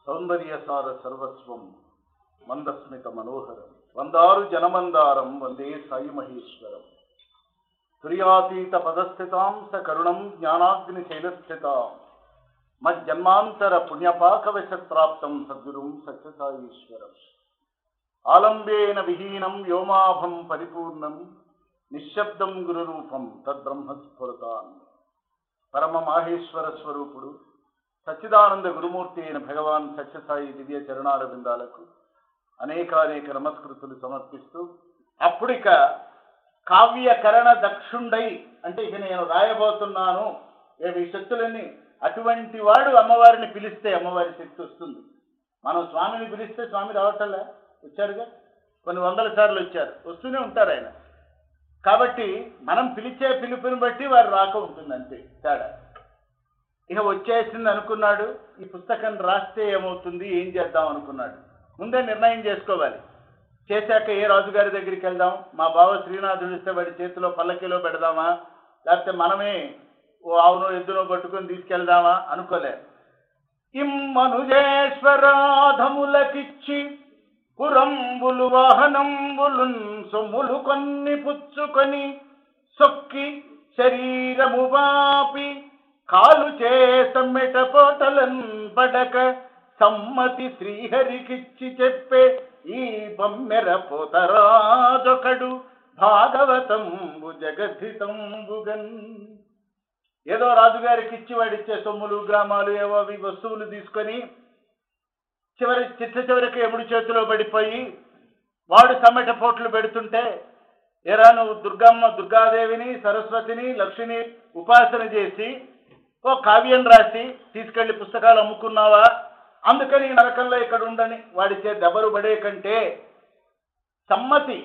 సౌందర్యసార సర్వస్వం మందస్మిత మనోహరం వందారు జనమందారం వందే సాయి మహేశ్వరం తుర్యాతీత పదస్థితాం స కరుణం జ్ఞానాగ్ని శైలస్థితాం మజ్జన్మాంతర పుణ్యపాకవశత్రాప్తం సద్గురుం సత్యసాయీశ్వరం ఆలంబేన విహీనం వ్యోమాభం పరిపూర్ణం నిశ్శబ్దం గురురూపం తద్బ్రహ్మస్ఫురతాన్ పరమ మాహేశ్వర స్వరూపుడు సచ్చిదానంద గురుమూర్తి అయిన భగవాన్ సత్యసాయి దివ్య చరణాల బృందాలకు అనేకానేక నమస్కృతులు సమర్పిస్తూ అప్పుడిక కావ్యకరణ దక్షుండై అంటే ఇక నేను రాయబోతున్నాను ఏవి శక్తులన్నీ అటువంటి వాడు అమ్మవారిని పిలిస్తే అమ్మవారి శక్తి వస్తుంది మనం స్వామిని పిలిస్తే స్వామి రావటంలే వచ్చారుగా కొన్ని వందల సార్లు వచ్చారు వస్తూనే ఉంటారు ఆయన కాబట్టి మనం పిలిచే పిలుపుని బట్టి వారు రాక ఉంటుంది అంతే తేడా ఇక వచ్చేసింది అనుకున్నాడు ఈ పుస్తకం రాస్తే ఏమవుతుంది ఏం చేద్దాం అనుకున్నాడు ముందే నిర్ణయం చేసుకోవాలి చేశాక ఏ రాజుగారి దగ్గరికి వెళ్దాం మా బావ శ్రీనాథుడు ఇస్తే వాడి చేతిలో పల్లకిలో పెడదామా లేకపోతే మనమే ఓ ఆవును ఎద్దును పట్టుకొని తీసుకెళ్దామా అనుకోలే ఇమ్మనుజేశ్వరాధములకిచ్చి పురంబులు వాహనంబులున్ సొమ్ములు కొన్ని పుచ్చుకొని సొక్కి శరీరము వాపి కాలు చేసమ్మెట పోటలన్ పడక సమ్మతి శ్రీహరికిచ్చి చెప్పే ఈ బొమ్మెర పోతరాజొకడు భాగవతంబు జగద్ధితంబుగన్ ఏదో రాజుగారికి ఇచ్చి వాడిచ్చే సొమ్ములు గ్రామాలు ఏవో అవి వస్తువులు తీసుకొని చివరి చిట్ట చివరికి ఎముడి చేతిలో పడిపోయి వాడు సమ్మెట పోట్లు పెడుతుంటే ఎరా నువ్వు దుర్గమ్మ దుర్గాదేవిని సరస్వతిని లక్ష్మిని ఉపాసన చేసి ఓ కావ్యం రాసి తీసుకెళ్లి పుస్తకాలు అమ్ముకున్నావా అందుకని ఈ నరకంలో ఇక్కడ ఉండని వాడిచే దెబ్బలు పడే కంటే సమ్మతి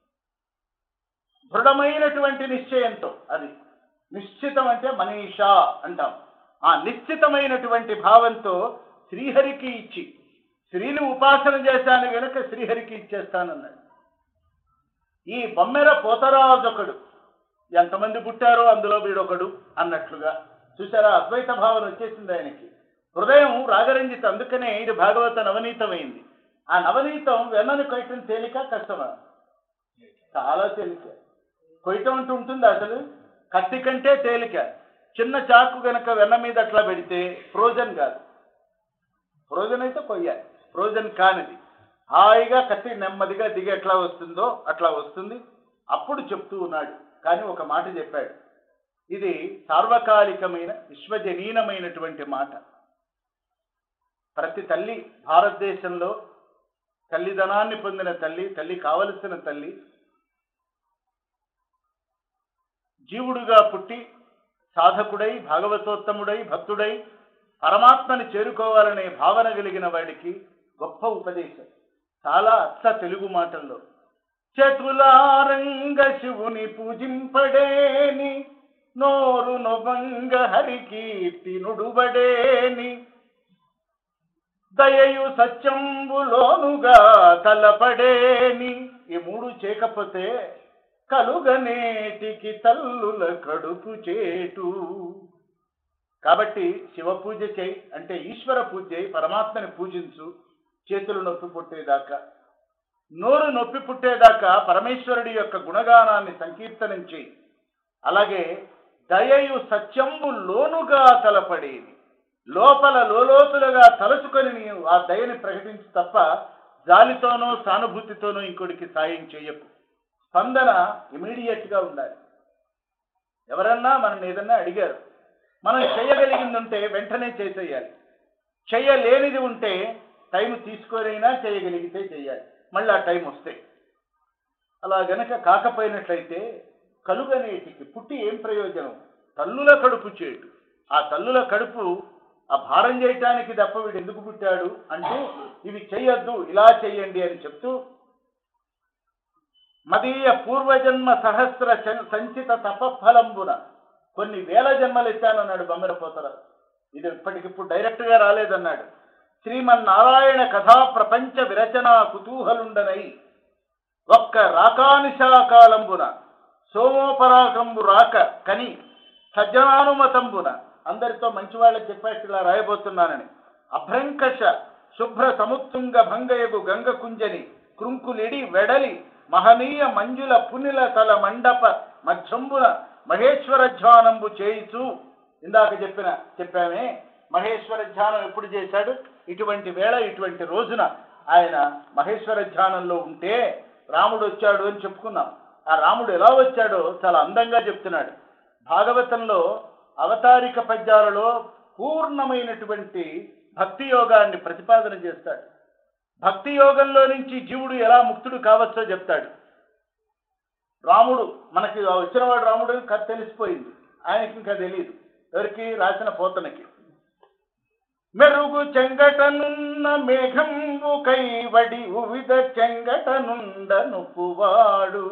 దృఢమైనటువంటి నిశ్చయంతో అది నిశ్చితం అంటే మనీషా అంటాం ఆ నిశ్చితమైనటువంటి భావంతో శ్రీహరికి ఇచ్చి శ్రీని ఉపాసన చేశాను గనుక శ్రీహరికి ఇచ్చేస్తానన్నాడు ఈ బొమ్మెర పోతరాజొకడు ఎంతమంది పుట్టారో అందులో వీడొకడు అన్నట్లుగా చూసారా అద్వైత భావన వచ్చేసింది ఆయనకి హృదయం రాగరంజిత అందుకనే ఇది భాగవత నవనీతమైంది ఆ నవనీతం వెన్నని కొయ్యటం తేలిక కష్టమా చాలా తేలిక కొయ్యటం అంటూ ఉంటుంది అసలు కత్తి కంటే తేలిక చిన్న చాకు గనక వెన్న మీద అట్లా పెడితే ఫ్రోజన్ కాదు ఫ్రోజన్ అయితే కొయ్యాలి ఫ్రోజన్ కానిది హాయిగా కత్తి నెమ్మదిగా దిగి ఎట్లా వస్తుందో అట్లా వస్తుంది అప్పుడు చెప్తూ ఉన్నాడు కానీ ఒక మాట చెప్పాడు ఇది సార్వకాలికమైన విశ్వజనీనమైనటువంటి మాట ప్రతి తల్లి భారతదేశంలో తల్లిదనాన్ని పొందిన తల్లి తల్లి కావలసిన తల్లి జీవుడుగా పుట్టి సాధకుడై భాగవతోత్తముడై భక్తుడై పరమాత్మని చేరుకోవాలనే భావన కలిగిన వాడికి గొప్ప ఉపదేశం చాలా అచ్చ తెలుగు మాటల్లో చతులారంగ శివుని పూజింపడేని నోరు నొబంగ హరికీర్తి నుడుబడేని దయయు సత్యంబులోనుగా తలపడేని ఈ మూడు చేయకపోతే కలుగనేటికి తల్లుల కడుపు చేటు కాబట్టి శివ పూజ చేయి అంటే ఈశ్వర పూజ చేయి పరమాత్మని పూజించు చేతులు నొప్పి పుట్టేదాకా నోరు నొప్పి పుట్టేదాకా పరమేశ్వరుడి యొక్క గుణగానాన్ని సంకీర్తనం చేయి అలాగే దయయు సత్యంబు లోనుగా తలపడేది లోపల లోలోతులుగా తలుచుకొని నీవు ఆ దయని ప్రకటించు తప్ప జాలితోనో సానుభూతితోనో ఇంకొడికి సాయం చేయకు స్పందన ఇమీడియట్ గా ఉండాలి ఎవరన్నా మనం ఏదన్నా అడిగారు మనం చేయగలిగింది ఉంటే వెంటనే చేసేయాలి చేయలేనిది ఉంటే టైం తీసుకొనైనా చేయగలిగితే చేయాలి మళ్ళీ ఆ టైం వస్తే అలా గనక కాకపోయినట్లయితే కలుగనేటికి పుట్టి ఏం ప్రయోజనం తల్లుల కడుపు చేటు ఆ తల్లుల కడుపు ఆ భారం చేయటానికి తప్ప వీడు ఎందుకు పుట్టాడు అంటే ఇవి చెయ్యొద్దు ఇలా చెయ్యండి అని చెప్తూ మదీయ పూర్వజన్మ సహస్ర చ- సంచిత తపఫలంబున కొన్ని వేల జన్మలు ఎత్తానన్నాడు బొమ్మర పోతర ఇది ఇప్పటికిప్పుడు డైరెక్ట్ గా రాలేదన్నాడు శ్రీమన్నారాయణ కథా ప్రపంచ విరచన కుతూహలుండనై ఒక్క రాకానిశాకాలంబున సోమోపరాకంబు రాక కని సజ్జనానుమతంబున అందరితో మంచి వాళ్ళకి చెప్పేసి ఇలా రాయబోతున్నానని అభ్రంకష శుభ్ర సముత్తుంగ భంగయగు గంగ కుంజని కృంకులిడి వెడలి మహనీయ మంజుల పునిల తల మండప మధ్యంబున మహేశ్వర ధ్యానంబు చేయిచు ఇందాక చెప్పిన చెప్పామే మహేశ్వర ధ్యానం ఎప్పుడు చేశాడు ఇటువంటి వేళ ఇటువంటి రోజున ఆయన మహేశ్వర ధ్యానంలో ఉంటే రాముడు వచ్చాడు అని చెప్పుకున్నాం ఆ రాముడు ఎలా వచ్చాడో చాలా అందంగా చెప్తున్నాడు భాగవతంలో అవతారిక పద్యాలలో పూర్ణమైనటువంటి భక్తి యోగాన్ని ప్రతిపాదన చేస్తాడు భక్తి యోగంలో నుంచి జీవుడు ఎలా ముక్తుడు కావచ్చో చెప్తాడు రాముడు మనకి వచ్చినవాడు రాముడు అని కథ తెలిసిపోయింది ఆయనకి ఇంకా తెలియదు ఎవరికి రాసిన పోతనకి మెరుగు చెంగటనున్న మేఘంబు కైవడి ఉవిధ చెంగటనుండ నొప్పువాడు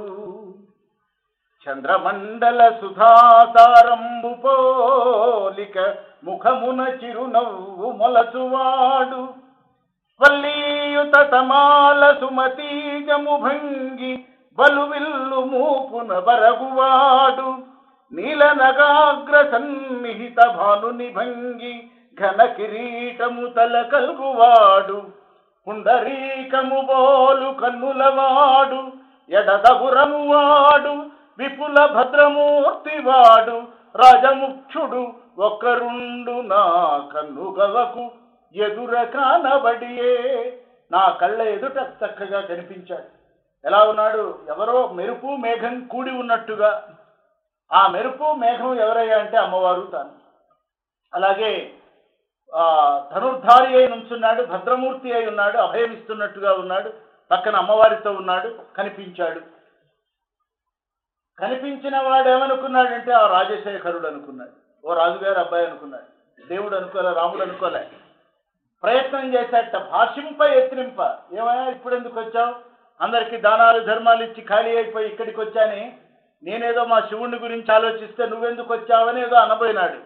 చంద్రమండల సుధాతారంబు పోలిక ముఖమున చిరునవ్వు మొలచువాడు వల్లీయుత తమాల సుమతీజము భంగి బలువిల్లు మూపున బరగువాడు నీల నగాగ్ర సన్నిహిత భానుని భంగి ఘన కిరీటము తల కల్గువాడు పుండరీకము బోలు కన్నులవాడు ఎడదగురము వాడు విపుల భద్రమూర్తి వాడు రాజముఖ్యుడు ఒక్కరుండు నా కన్నుగవకు ఎదుర కానబడియే నా కళ్ళ ఎదుట చక్కగా కనిపించాడు ఎలా ఉన్నాడు ఎవరో మెరుపు మేఘం కూడి ఉన్నట్టుగా ఆ మెరుపు మేఘం ఎవరయ్యా అంటే అమ్మవారు తాను అలాగే ఆ ధనుర్ధారి అయి నుంచున్నాడు భద్రమూర్తి అయి ఉన్నాడు అభయం ఇస్తున్నట్టుగా ఉన్నాడు పక్కన అమ్మవారితో ఉన్నాడు కనిపించాడు కనిపించిన వాడు ఏమనుకున్నాడంటే ఆ రాజశేఖరుడు అనుకున్నాడు ఓ రాజుగారు అబ్బాయి అనుకున్నాడు దేవుడు అనుకోలే రాముడు అనుకోలే ప్రయత్నం చేశాట భాషింప ఎత్తింప ఏమయ్యా ఇప్పుడు ఎందుకు వచ్చావు అందరికి దానాలు ధర్మాలు ఇచ్చి ఖాళీ అయిపోయి ఇక్కడికి వచ్చాని నేనేదో మా శివుణ్ణి గురించి ఆలోచిస్తే నువ్వెందుకు వచ్చావని ఏదో అనబోయినాడు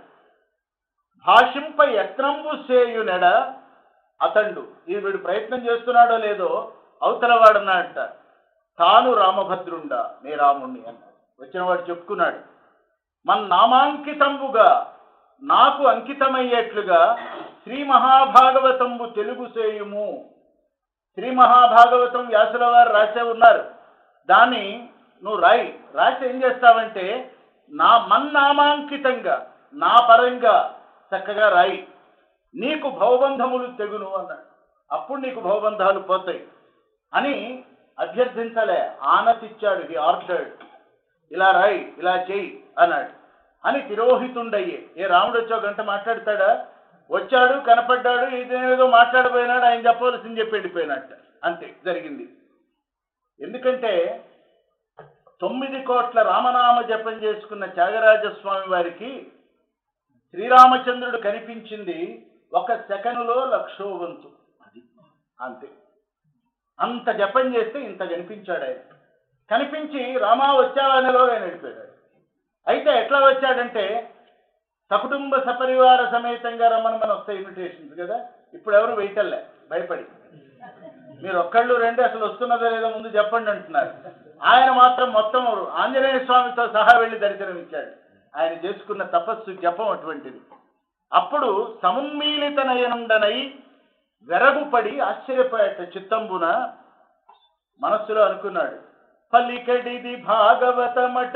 భాషింప యత్నంబు సేయునెడ అతండు ఈ వీడు ప్రయత్నం చేస్తున్నాడో లేదో అవతల వాడన్నాడట తాను రామభద్రుండా నే రాముణ్ణి అన్నాడు వచ్చినవాడు చెప్పుకున్నాడు మన నామాంకితంబుగా నాకు అంకితమయ్యేట్లుగా శ్రీ మహాభాగవతంబు తెలుగు సేయుము శ్రీ మహాభాగవతం వ్యాసుల వారు రాసే ఉన్నారు దాన్ని నువ్వు రాయి రాసి ఏం చేస్తావంటే నా మన్నామాంకితంగా నా పరంగా చక్కగా రాయి నీకు భవబంధములు తెగును అన్నాడు అప్పుడు నీకు భవబంధాలు పోతాయి అని అభ్యర్థించలే ఆనతిచ్చాడు హి ఆర్డర్డ్ ఇలా రాయి ఇలా చేయి అన్నాడు అని తిరోహితుండయ్యే ఏ రాముడు వచ్చో గంట మాట్లాడతాడా వచ్చాడు కనపడ్డాడు ఇదేదో మాట్లాడబోయినాడు ఆయన చెప్పవలసింది చెప్పి వెళ్ళిపోయినట్ట అంతే జరిగింది ఎందుకంటే తొమ్మిది కోట్ల రామనామ జపం చేసుకున్న త్యాగరాజస్వామి వారికి శ్రీరామచంద్రుడు కనిపించింది ఒక సెకనులో లక్షో వంతు అది అంతే అంత జపం చేస్తే ఇంత కనిపించాడు ఆయన కనిపించి రామా వచ్చావా అనేలో ఆయన వెళ్ళిపోయాడు అయితే ఎట్లా వచ్చాడంటే సకుటుంబ సపరివార సమేతంగా రమ్మని మన వస్తాయి ఇన్విటేషన్స్ కదా ఇప్పుడు ఎవరు వెయిటల్లే భయపడి మీరు ఒక్కళ్ళు రెండు అసలు వస్తున్నదో లేదో ముందు చెప్పండి అంటున్నారు ఆయన మాత్రం మొత్తం ఆంజనేయ స్వామితో సహా వెళ్ళి దర్శనం ఇచ్చాడు ఆయన చేసుకున్న తపస్సు జపం అటువంటిది అప్పుడు సమున్మీలిత నయనుండనై వెరగుపడి ఆశ్చర్యపోయాట చిత్తంబున మనస్సులో అనుకున్నాడు పలికడిది భాగవతమట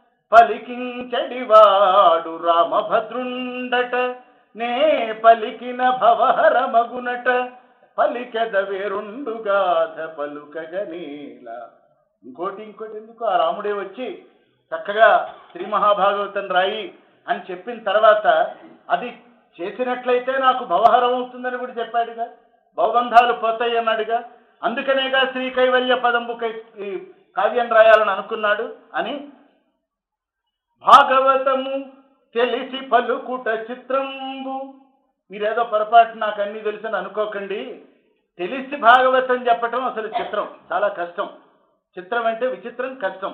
పలికించడివాడు రామభద్రుండట నే పలికిన భవహర మగునట పలికెద వేరుండుగాథ పలుకగనీల ఇంకోటి ఇంకోటి ఎందుకు ఆ రాముడే వచ్చి చక్కగా శ్రీ మహాభాగవతం రాయి అని చెప్పిన తర్వాత అది చేసినట్లయితే నాకు భవహరం అవుతుందని కూడా చెప్పాడుగా భవబంధాలు పోతాయి అన్నాడుగా అందుకనేగా శ్రీ కైవల్య పదంబు కై ఈ కావ్యం రాయాలని అనుకున్నాడు అని భాగవతము తెలిసి పలుకుట చిత్రంబు మీరేదో పొరపాటు నాకు అన్ని తెలుసని అనుకోకండి తెలిసి భాగవతం చెప్పటం అసలు చిత్రం చాలా కష్టం చిత్రం అంటే విచిత్రం కష్టం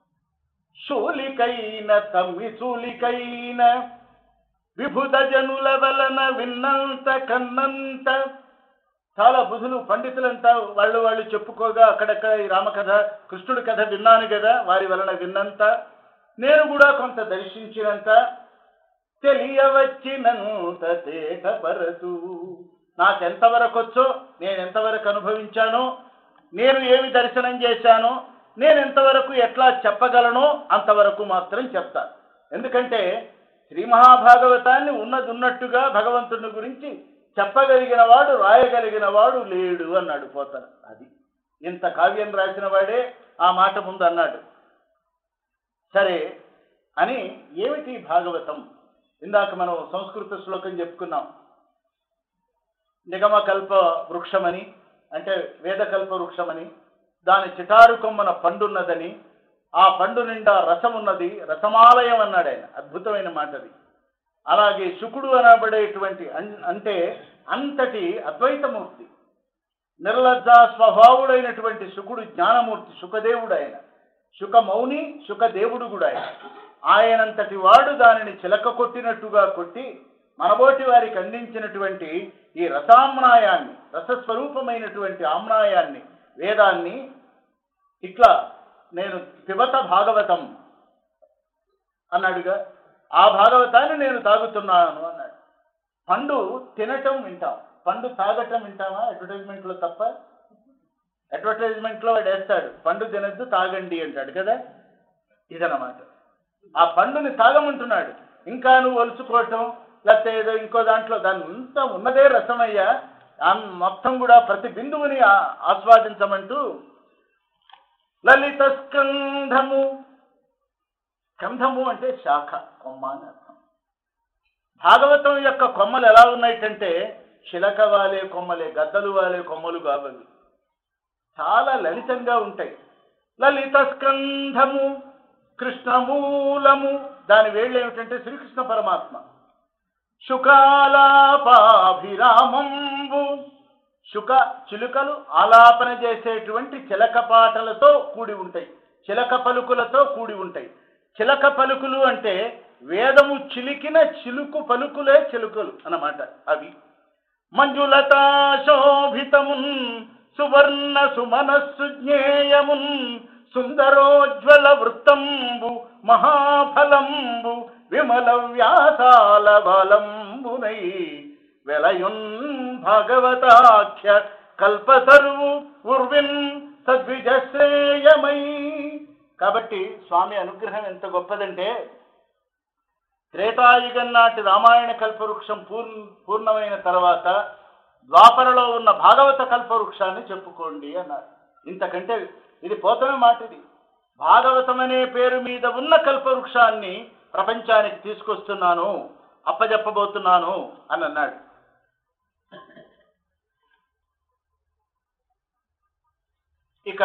శూలికైన తమ్మి శూలికైన విభుద జనుల వలన విన్నంత కన్నంత చాలా బుధులు పండితులంతా వాళ్ళు వాళ్ళు చెప్పుకోగా అక్కడక్కడ ఈ రామకథ కృష్ణుడి కథ విన్నాను కదా వారి వలన విన్నంత నేను కూడా కొంత దర్శించినంత తెలియవచ్చినంత తేటపరచు నాకు ఎంతవరకు వచ్చో నేను ఎంతవరకు అనుభవించానో నేను ఏమి దర్శనం చేశానో నేను ఎంతవరకు ఎట్లా చెప్పగలనో అంతవరకు మాత్రం చెప్తాను ఎందుకంటే శ్రీ మహాభాగవతాన్ని ఉన్నది ఉన్నట్టుగా భగవంతుని గురించి చెప్పగలిగిన వాడు రాయగలిగిన వాడు లేడు అన్నాడు పోతన అది ఇంత కావ్యం రాసిన వాడే ఆ మాట ముందు అన్నాడు సరే అని ఏమిటి భాగవతం ఇందాక మనం సంస్కృత శ్లోకం చెప్పుకున్నాం నిగమకల్ప వృక్షమని అంటే వేదకల్ప వృక్షమని దాని చిటారు కొమ్మన పండున్నదని ఆ పండు నిండా రసం ఉన్నది రసమాలయం అన్నాడు ఆయన అద్భుతమైన మాట అది అలాగే శుకుడు అనబడేటువంటి అన్- అంటే అంతటి అద్వైతమూర్తి నిర్లజ్జ స్వభావుడైనటువంటి శుకుడు జ్ఞానమూర్తి శుకదేవుడు ఆయన శుక మౌని శుకదేవుడు కూడా ఆయన ఆయనంతటి వాడు దానిని చిలక కొట్టినట్టుగా కొట్టి మనబోటి వారికి అందించినటువంటి ఈ రసామ్నాయాన్ని రసస్వరూపమైనటువంటి ఆమ్నాయాన్ని వేదాన్ని ఇట్లా నేను పిబత భాగవతం అన్నాడుగా ఆ భాగవతాన్ని నేను తాగుతున్నాను అన్నాడు పండు తినటం వింటాం పండు తాగటం వింటామా అడ్వర్టైజ్మెంట్లో తప్ప అడ్వర్టైజ్మెంట్లో వాడు వేస్తాడు పండు తినద్దు తాగండి అంటాడు కదా ఇదన్నమాట ఆ పండుని తాగమంటున్నాడు ఇంకా నువ్వు ఒలుచుకోవటం లేకపోతే ఏదో ఇంకో దాంట్లో దాని అంతా ఉన్నదే రసమయ్యా ఆ మొత్తం కూడా ప్రతి బిందువుని ఆ- ఆస్వాదించమంటూ లలిత స్కంధము స్కంధము అంటే శాఖ కొమ్మ అని అర్థం భాగవతం యొక్క కొమ్మలు ఎలా ఉన్నాయంటే శిలక వాలే కొమ్మలే గద్దలు వాలే కొమ్మలు కావవి చాలా లలితంగా ఉంటాయి లలిత స్కంధము కృష్ణమూలము దాని వేళ్ళు ఏమిటంటే శ్రీకృష్ణ పరమాత్మ శుకాలాపాభిరామంబు శుక చిలుకలు ఆలాపన చేసేటువంటి చిలక పాటలతో కూడి ఉంటాయి చిలక పలుకులతో కూడి ఉంటాయి చిలక పలుకులు అంటే వేదము చిలికిన చిలుకు పలుకులే చిలుకలు అన్నమాట అవి మంజులతా శోభితమున్ సువర్ణ సుమనస్సు జ్ఞేయమున్ సుందరోజ్వల వృత్తంబు మహాఫలంబు విమల వ్యాసాల బలంబునై వెలయున్ భగవతాఖ్య కల్పతరువు ఉర్విన్ సద్విజశ్రేయమై కాబట్టి స్వామి అనుగ్రహం ఎంత గొప్పదంటే త్రేతాయుగం నాటి రామాయణ కల్పవృక్షం పూర్ణ పూర్ణమైన తర్వాత ద్వాపరలో ఉన్న భాగవత కల్పవృక్షాన్ని చెప్పుకోండి అన్నారు ఇంతకంటే ఇది పోతమే మాట ఇది భాగవతం అనే పేరు మీద ఉన్న కల్పవృక్షాన్ని ప్రపంచానికి తీసుకొస్తున్నాను అప్పజెప్పబోతున్నాను అని అన్నాడు ఇక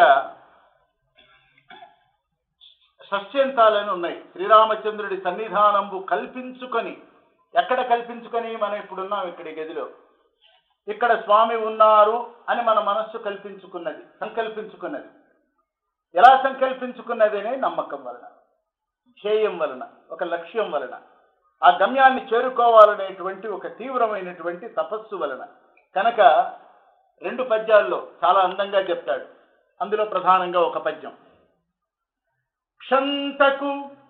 సస్యంతాలని ఉన్నాయి శ్రీరామచంద్రుడి సన్నిధానంబు కల్పించుకొని ఎక్కడ కల్పించుకొని మనం ఇప్పుడున్నాం ఇక్కడ ఈ గదిలో ఇక్కడ స్వామి ఉన్నారు అని మన మనస్సు కల్పించుకున్నది సంకల్పించుకున్నది ఎలా సంకల్పించుకున్నది అనే నమ్మకం వలన ధ్యేయం వలన ఒక లక్ష్యం వలన ఆ గమ్యాన్ని చేరుకోవాలనేటువంటి ఒక తీవ్రమైనటువంటి తపస్సు వలన కనుక రెండు పద్యాల్లో చాలా అందంగా చెప్తాడు అందులో ప్రధానంగా ఒక పద్యం క్షంతకు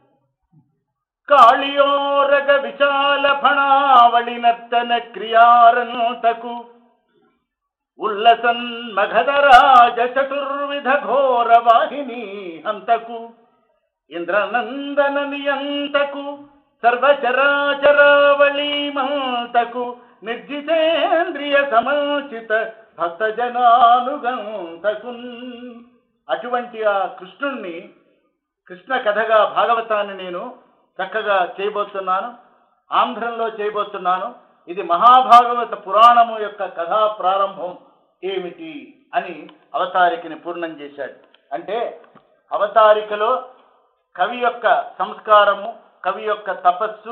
కాళియోరగ విశాల ఫణావళినర్తన క్రియారంతకు ఉల్లసన్ మగధరాజ చతుర్విధ ఘోర వాహిని హంతకు ఇంద్రనందన నియంతకు సర్వచరాచరావళీమంతకు నిర్జితేంద్రియ సమాచిత భక్తజనానుగంతకున్ అటువంటి ఆ కృష్ణుణ్ణి కృష్ణ కథగా భాగవతాన్ని నేను చక్కగా చేయబోతున్నాను ఆంధ్రంలో చేయబోతున్నాను ఇది మహాభాగవత పురాణము యొక్క కథా ప్రారంభం ఏమిటి అని అవతారికని పూర్ణం చేశాడు అంటే అవతారికలో కవి యొక్క సంస్కారము కవి యొక్క తపస్సు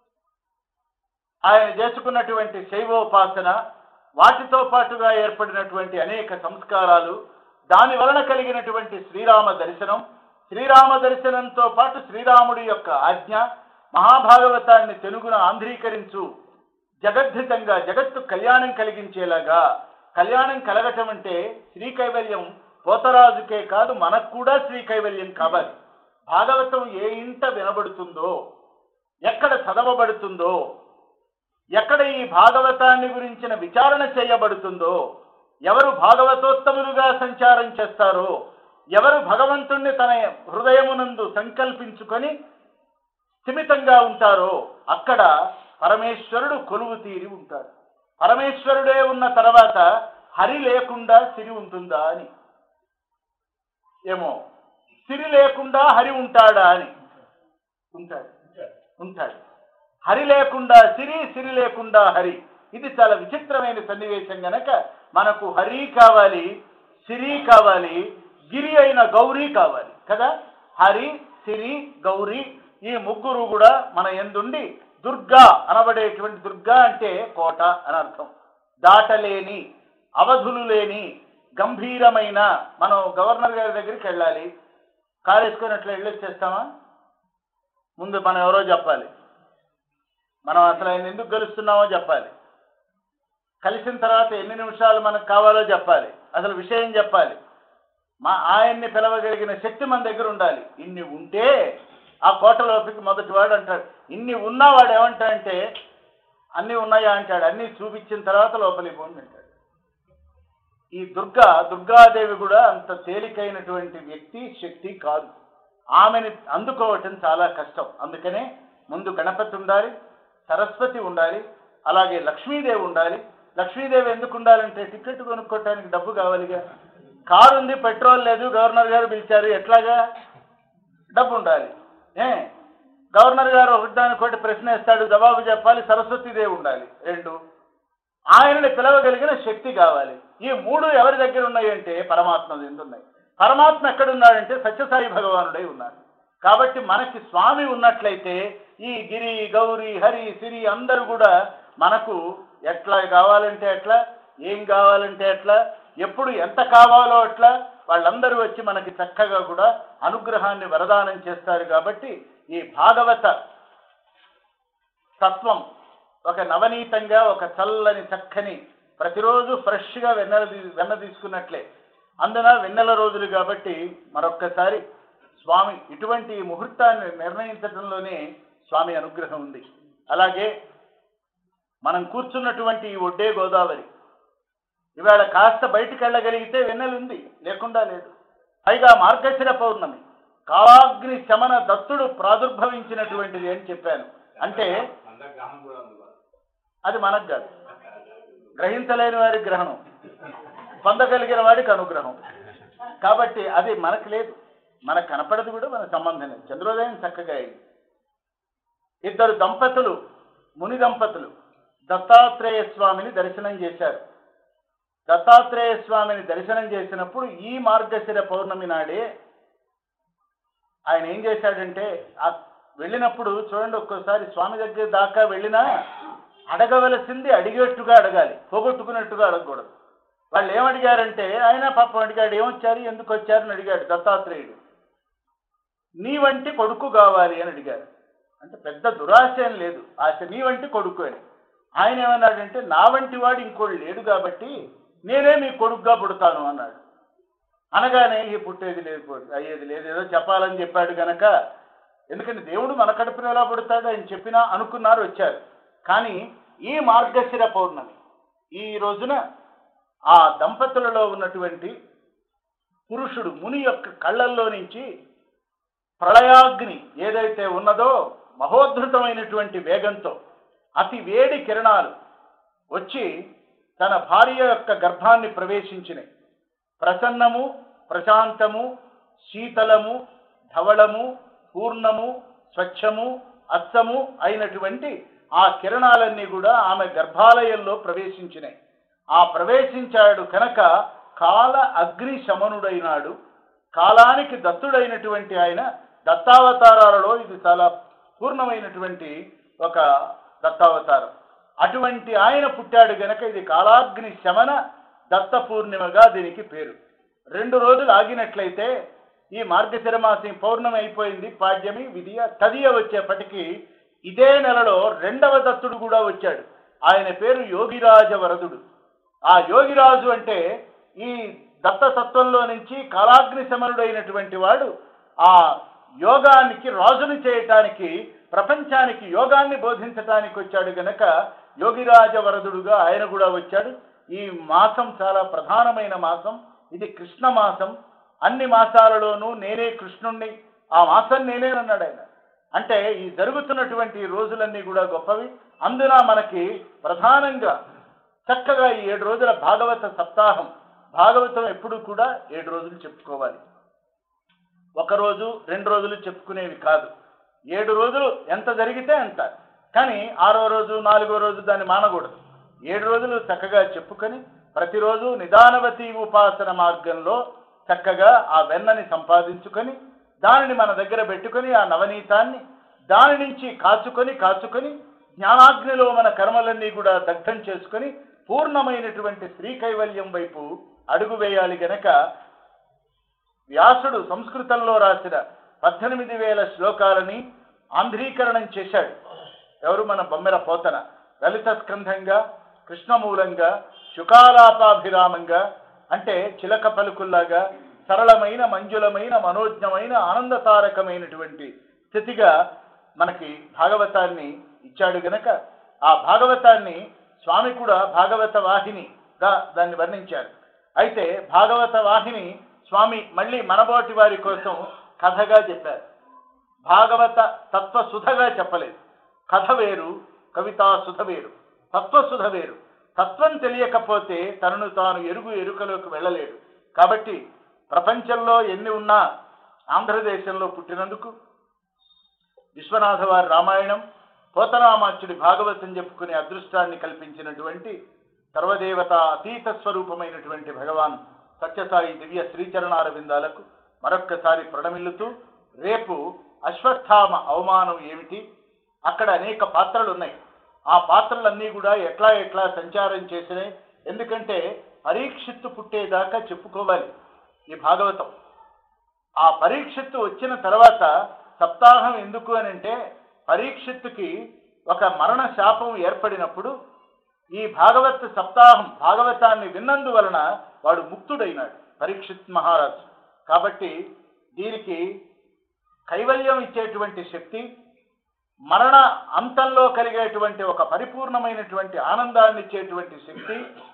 ఆయన చేసుకున్నటువంటి శైవోపాసన వాటితో పాటుగా ఏర్పడినటువంటి అనేక సంస్కారాలు దాని వలన కలిగినటువంటి శ్రీరామ దర్శనం శ్రీరామ దర్శనంతో పాటు శ్రీరాముడి యొక్క ఆజ్ఞ మహాభాగవతాన్ని తెలుగున ఆంధ్రీకరించు జగద్ధితంగా జగత్తు కళ్యాణం కలిగించేలాగా కళ్యాణం కలగటం అంటే శ్రీ కైవల్యం పోతరాజుకే కాదు మనకు కూడా శ్రీ కైవల్యం కావాలి భాగవతం ఏ ఇంట వినబడుతుందో ఎక్కడ చదవబడుతుందో ఎక్కడ ఈ భాగవతాన్ని గురించిన విచారణ చేయబడుతుందో ఎవరు భాగవతోత్తములుగా సంచారం చేస్తారో ఎవరు భగవంతుణ్ణి తన హృదయమునందు సంకల్పించుకొని స్థిమితంగా ఉంటారో అక్కడ పరమేశ్వరుడు కొలువు తీరి ఉంటాడు పరమేశ్వరుడే ఉన్న తర్వాత హరి లేకుండా సిరి ఉంటుందా అని ఏమో సిరి లేకుండా హరి ఉంటాడా అని ఉంటాడు ఉంటాడు హరి లేకుండా సిరి సిరి లేకుండా హరి ఇది చాలా విచిత్రమైన సన్నివేశం గనక మనకు హరి కావాలి సిరి కావాలి గిరి అయిన గౌరీ కావాలి కదా హరి సిరి గౌరీ ఈ ముగ్గురు కూడా మన ఎందుండి దుర్గా అనబడేటువంటి దుర్గా అంటే కోట అని అర్థం దాటలేని అవధులు లేని గంభీరమైన మనం గవర్నర్ గారి దగ్గరికి వెళ్ళాలి కారు వేసుకొని అట్లా వెళ్ళొచ్చేస్తామా ముందు మనం ఎవరో చెప్పాలి మనం అసలు ఆయన ఎందుకు గెలుస్తున్నామో చెప్పాలి కలిసిన తర్వాత ఎన్ని నిమిషాలు మనకు కావాలో చెప్పాలి అసలు విషయం చెప్పాలి మా ఆయన్ని పిలవగలిగిన శక్తి మన దగ్గర ఉండాలి ఇన్ని ఉంటే ఆ కోటలోకి మొదటి వాడు అంటాడు ఇన్ని ఉన్నవాడు ఏమంటాడంటే అన్నీ ఉన్నాయా అంటాడు అన్నీ చూపించిన తర్వాత లోపలికి పోండి అంటాడు ఈ దుర్గా దుర్గాదేవి కూడా అంత తేలికైనటువంటి వ్యక్తి శక్తి కాదు ఆమెని అందుకోవటం చాలా కష్టం అందుకనే ముందు గణపతి ఉండాలి సరస్వతి ఉండాలి అలాగే లక్ష్మీదేవి ఉండాలి లక్ష్మీదేవి ఎందుకు ఉండాలంటే టికెట్ కొనుక్కోవటానికి డబ్బు కావాలిగా కారు ఉంది పెట్రోల్ లేదు గవర్నర్ గారు పిలిచారు ఎట్లాగా డబ్బు ఉండాలి ఏ గవర్నర్ గారు ఒకదానికోటి ప్రశ్న వేస్తాడు జవాబు చెప్పాలి సరస్వతీదేవి ఉండాలి రెండు ఆయనని పిలవగలిగిన శక్తి కావాలి ఈ మూడు ఎవరి దగ్గర ఉన్నాయంటే పరమాత్మ దగ్గర ఉన్నాయి పరమాత్మ ఎక్కడున్నాడంటే సత్యసాయి భగవానుడై ఉన్నాడు కాబట్టి మనకి స్వామి ఉన్నట్లయితే ఈ గిరి గౌరి హరి సిరి అందరూ కూడా మనకు ఎట్లా కావాలంటే ఎట్లా ఏం కావాలంటే ఎట్లా ఎప్పుడు ఎంత కావాలో అట్లా వాళ్ళందరూ వచ్చి మనకి చక్కగా కూడా అనుగ్రహాన్ని వరదానం చేస్తారు కాబట్టి ఈ భాగవత తత్వం ఒక నవనీతంగా ఒక చల్లని చక్కని ప్రతిరోజు ఫ్రెష్గా వెన్నెల తీ- వెన్న తీసుకున్నట్లే అందున వెన్నెల రోజులు కాబట్టి మరొక్కసారి స్వామి ఇటువంటి ఈ ముహూర్తాన్ని నిర్ణయించడంలోనే స్వామి అనుగ్రహం ఉంది అలాగే మనం కూర్చున్నటువంటి ఈ ఒడ్డే గోదావరి ఇవాళ కాస్త బయటికి వెళ్ళగలిగితే వెన్నెల ఉంది లేకుండా లేదు పైగా మార్గశిర పౌర్ణమి కాలాగ్ని శమన దత్తుడు ప్రాదుర్భవించినటువంటిది అని చెప్పాను అంటే అది మనకు కాదు గ్రహించలేని వారి గ్రహణం పొందగలిగిన వాడికి అనుగ్రహం కాబట్టి అది మనకు లేదు మనకు కనపడదు కూడా మన సంబంధం లేదు చంద్రోదయం చక్కగా అయింది ఇద్దరు దంపతులు ముని దంపతులు దత్తాత్రేయ స్వామిని దర్శనం చేశారు దత్తాత్రేయ స్వామిని దర్శనం చేసినప్పుడు ఈ మార్గశిర పౌర్ణమి నాడే ఆయన ఏం చేశాడంటే ఆ వెళ్ళినప్పుడు చూడండి ఒక్కోసారి స్వామి దగ్గర దాకా వెళ్ళినా అడగవలసింది అడిగేట్టుగా అడగాలి పోగొట్టుకున్నట్టుగా అడగకూడదు వాళ్ళు ఏమడిగారంటే ఆయన పాపం అడిగాడు ఏమొచ్చారు ఎందుకు వచ్చారు అని అడిగాడు దత్తాత్రేయుడు నీ వంటి కొడుకు కావాలి అని అడిగారు అంటే పెద్ద దురాశ ఏం లేదు ఆశ నీ వంటి కొడుకు అని ఆయన ఏమన్నాడంటే నా వంటి వాడు ఇంకోటి లేడు కాబట్టి నేనే మీ కొడుకుగా పుడతాను అన్నాడు అనగానే ఈ పుట్టేది లేదు పో- అయ్యేది లేదు ఏదో చెప్పాలని చెప్పాడు గనక ఎందుకంటే దేవుడు మన కడుపున ఎలా పుడతాడు ఆయన చెప్పినా అనుకున్నారు వచ్చారు కానీ ఈ మార్గశిర పౌర్ణమి ఈ రోజున ఆ దంపతులలో ఉన్నటువంటి పురుషుడు ముని యొక్క కళ్ళల్లో నుంచి ప్రళయాగ్ని ఏదైతే ఉన్నదో మహోద్ధృతమైనటువంటి వేగంతో అతి వేడి కిరణాలు వచ్చి తన భార్య యొక్క గర్భాన్ని ప్రవేశించినాయి ప్రసన్నము ప్రశాంతము శీతలము ధవళము పూర్ణము స్వచ్ఛము అచ్చము అయినటువంటి ఆ కిరణాలన్నీ కూడా ఆమె గర్భాలయంలో ప్రవేశించినాయి ఆ ప్రవేశించాడు కనుక కాల అగ్ని శమనుడైనాడు కాలానికి దత్తుడైనటువంటి ఆయన దత్తావతారాలలో ఇది చాలా పూర్ణమైనటువంటి ఒక దత్తావతారం అటువంటి ఆయన పుట్టాడు గనక ఇది కాలాగ్ని శమన దత్త పూర్ణిమగా దీనికి పేరు రెండు రోజులు ఆగినట్లయితే ఈ మార్గశిర మాసం పౌర్ణమి అయిపోయింది పాడ్యమి విధియ తదియ వచ్చేప్పటికీ ఇదే నెలలో రెండవ దత్తుడు కూడా వచ్చాడు ఆయన పేరు యోగిరాజ వరదుడు ఆ యోగిరాజు అంటే ఈ దత్తతత్వంలో నుంచి కాలాగ్ని శమనుడైనటువంటి వాడు ఆ యోగానికి రాజుని చేయటానికి ప్రపంచానికి యోగాన్ని బోధించటానికి వచ్చాడు గనక యోగిరాజ వరదుడుగా ఆయన కూడా వచ్చాడు ఈ మాసం చాలా ప్రధానమైన మాసం ఇది కృష్ణ మాసం అన్ని మాసాలలోనూ నేనే కృష్ణుణ్ణి ఆ మాసం నేనేనన్నాడు ఆయన అంటే ఈ జరుగుతున్నటువంటి ఈ రోజులన్నీ కూడా గొప్పవి అందున మనకి ప్రధానంగా చక్కగా ఈ ఏడు రోజుల భాగవత సప్తాహం భాగవతం ఎప్పుడు కూడా ఏడు రోజులు చెప్పుకోవాలి ఒక రోజు రెండు రోజులు చెప్పుకునేవి కాదు ఏడు రోజులు ఎంత జరిగితే అంత కానీ ఆరో రోజు నాలుగో రోజు దాన్ని మానకూడదు ఏడు రోజులు చక్కగా చెప్పుకొని ప్రతిరోజు నిదానవతి ఉపాసన మార్గంలో చక్కగా ఆ వెన్నని సంపాదించుకొని దానిని మన దగ్గర పెట్టుకొని ఆ నవనీతాన్ని దాని నుంచి కాచుకొని కాచుకొని జ్ఞానాగ్నిలో మన కర్మలన్నీ కూడా దగ్ధం చేసుకొని పూర్ణమైనటువంటి శ్రీ కైవల్యం వైపు అడుగు వేయాలి గనక వ్యాసుడు సంస్కృతంలో రాసిన పద్దెనిమిది వేల శ్లోకాలని ఆంధ్రీకరణం చేశాడు ఎవరు మన బొమ్మెర పోతన లలిత స్కంధంగా కృష్ణమూలంగా శుకాలాపాభిరామంగా అంటే చిలక పలుకుల్లాగా సరళమైన మంజులమైన మనోజ్ఞమైన ఆనందతారకమైనటువంటి స్థితిగా మనకి భాగవతాన్ని ఇచ్చాడు గనక ఆ భాగవతాన్ని స్వామి కూడా భాగవత వాహినిగా దాన్ని వర్ణించారు అయితే భాగవత వాహిని స్వామి మళ్ళీ మనబోటి వారి కోసం కథగా చెప్పారు భాగవత తత్వసుధగా చెప్పలేదు కథ వేరు కవితా సుధ వేరు తత్వసుధ వేరు తత్వం తెలియకపోతే తనను తాను ఎరుగు ఎరుకలోకి వెళ్ళలేడు కాబట్టి ప్రపంచంలో ఎన్ని ఉన్నా ఆంధ్రదేశంలో పుట్టినందుకు విశ్వనాథ వారి రామాయణం పోతరామాచ్యుడి భాగవతం చెప్పుకునే అదృష్టాన్ని కల్పించినటువంటి సర్వదేవత అతీత స్వరూపమైనటువంటి భగవాన్ సత్యసాయి దివ్య శ్రీచరణార విందాలకు మరొక్కసారి ప్రణమిల్లుతూ రేపు అశ్వత్థామ అవమానం ఏమిటి అక్కడ అనేక పాత్రలు ఉన్నాయి ఆ పాత్రలన్నీ కూడా ఎట్లా ఎట్లా సంచారం చేసినాయి ఎందుకంటే పరీక్షిత్తు పుట్టేదాకా చెప్పుకోవాలి ఈ భాగవతం ఆ పరీక్షిత్తు వచ్చిన తర్వాత సప్తాహం ఎందుకు అని అంటే పరీక్షిత్తుకి ఒక మరణ శాపం ఏర్పడినప్పుడు ఈ భాగవత్ సప్తాహం భాగవతాన్ని విన్నందువలన వాడు ముక్తుడైనాడు పరీక్షిత్ మహారాజు కాబట్టి దీనికి కైవల్యం ఇచ్చేటువంటి శక్తి మరణ అంతంలో కలిగేటువంటి ఒక పరిపూర్ణమైనటువంటి ఆనందాన్ని ఇచ్చేటువంటి శక్తి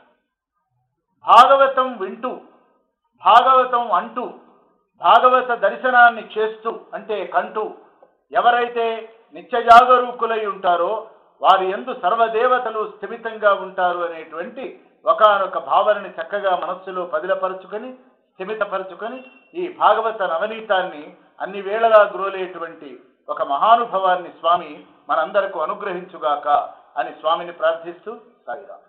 భాగవతం వింటూ భాగవతం అంటూ భాగవత దర్శనాన్ని చేస్తూ అంటే కంటూ ఎవరైతే నిత్య జాగరూకులై ఉంటారో వారి ఎందు సర్వదేవతలు స్థిమితంగా ఉంటారు అనేటువంటి ఒకనొక భావనని చక్కగా మనస్సులో పదిలపరుచుకొని స్థిమితపరుచుకొని ఈ భాగవత నవనీతాన్ని అన్ని వేళలా గ్రోలేటువంటి ఒక మహానుభవాన్ని స్వామి మనందరకు అనుగ్రహించుగాక అని స్వామిని ప్రార్థిస్తూ సాయిరా